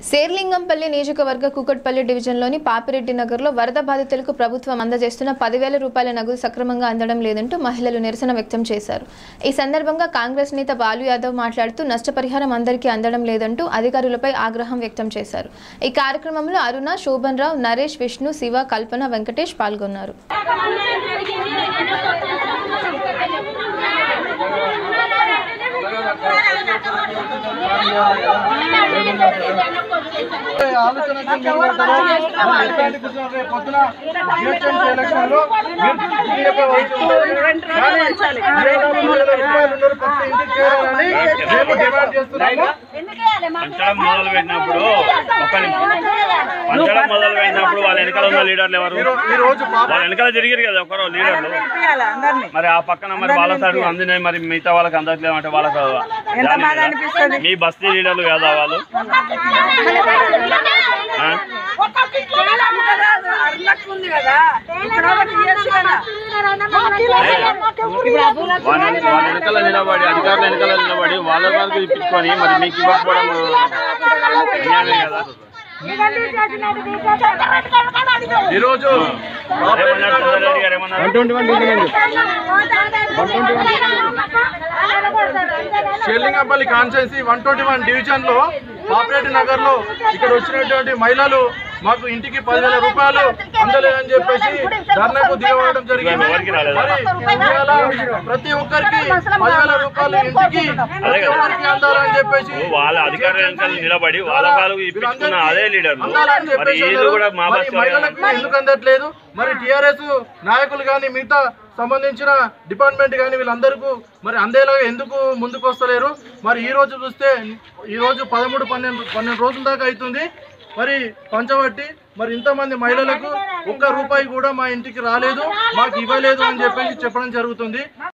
శేర్లింగంపల్లి నియోజకవర్గ కూకట్పల్లి డివిజన్లోని పాపిరెడ్డి నగర్లో వరద బాధితులకు ప్రభుత్వం అందజేస్తున్న పదివేల రూపాయల నగదు సక్రమంగా అందడం లేదంటూ మహిళలు నిరసన వ్యక్తం చేశారు ఈ సందర్భంగా కాంగ్రెస్ నేత బాలు యాదవ్ మాట్లాడుతూ నష్టపరిహారం అందరికీ అందడం లేదంటూ అధికారులపై ఆగ్రహం వ్యక్తం చేశారు ఈ కార్యక్రమంలో అరుణ శోభన్ రావు నరేష్ విష్ణు శివ కల్పన వెంకటేష్ పాల్గొన్నారు ఆలోచనకు మీరు పడతారు. మరి ఎట్లాంటి కూర్చున్నారు? రేపు పొద్దున GHMC ఎలక్షన్ లో మీరు ఇంటి యొక్క వయసు ఉంటుంది. కానీ ఇరవై మూడు వేల రూపాయలు ఉన్నారు ప్రతి ఇంటికి చేరాలని మేము డిమాండ్ చేస్తున్నాము పంచడం మొదలు పెట్టినప్పుడు ఒక్క నిమిషం పంచడం మొదలు పెట్టినప్పుడు వాళ్ళ వెనకాల ఉన్న లీడర్లు ఎవరు ఈ రో- ఈ రోజు పాప వాళ్ళ వెనకాల తిరిగిరు కదా ఒకరు లీడర్లు మరి ఆ పక్కన మరి వాళ్ళ సైడ్ అందినాయి మరి మిగతా వాళ్ళకి అందట్లేదు అంటే వాళ్ళకి దాని మీద మీ బస్తీ లీడర్లు కదా వాళ్ళు ఆ? వాళ్ళ వాళ్ళ వెనకాల నిలబడి అధికారుల వెనకాల నిలబడి వాళ్ళ వరకు ఇప్పించుకొని మరి మీకు ఇవ్వకపోవడం అన్యాయమే కదా ఈ రోజు ఏమన్నారు చంద్రరెడ్డి గారు ఏమన్నారు Shellingapalli constituency one twenty one division లో పాపిరెడ్డి నగర్ లో ఇక్కడ వచ్చినటువంటి మహిళలు మాకు ఇంటికి పదివేల రూపాయలు అందలేదని చెప్పేసి ధర్నాకు దిగవడం జరిగింది ఎవరికి రాలేదా? మరి ఇవాళ ప్రతి ఒక్కరికి పదివేల రూపాయలు ఇంటికి ప్రతి ఒక్కరికి అందాలని చెప్పేసి వాళ్ళ అధికారుల వెనకాల నిలబడి వాళ్ళ కాలు ఇప్పించుకున్న అదే లీడర్లు అందాలని మరి చెప్పేసి వీళ్ళు అన్నారు. కూడా మా మరి బస్తీ మహిళలకు ఎందుకు అందట్లేదు మరి టిఆర్ఎస్ నాయకులు కానీ మిగతా సంబంధించిన డిపార్ట్మెంట్ కానీ వీళ్ళందరికీ మరి అందేలాగా ఎందుకు ముందుకు వస్తలేరు మరి ఈ రోజు చూస్తే ఈ రోజు పదమూడు పన్నెండు పన్నెండు రోజుల దాకా అవుతుంది మరి పంచబట్టి మరి ఇంతమంది మహిళలకు ఒక్క రూపాయి కూడా మా ఇంటికి రాలేదు మాకు ఇవ్వలేదు అని చెప్పేసి చెప్పడం జరుగుతుంది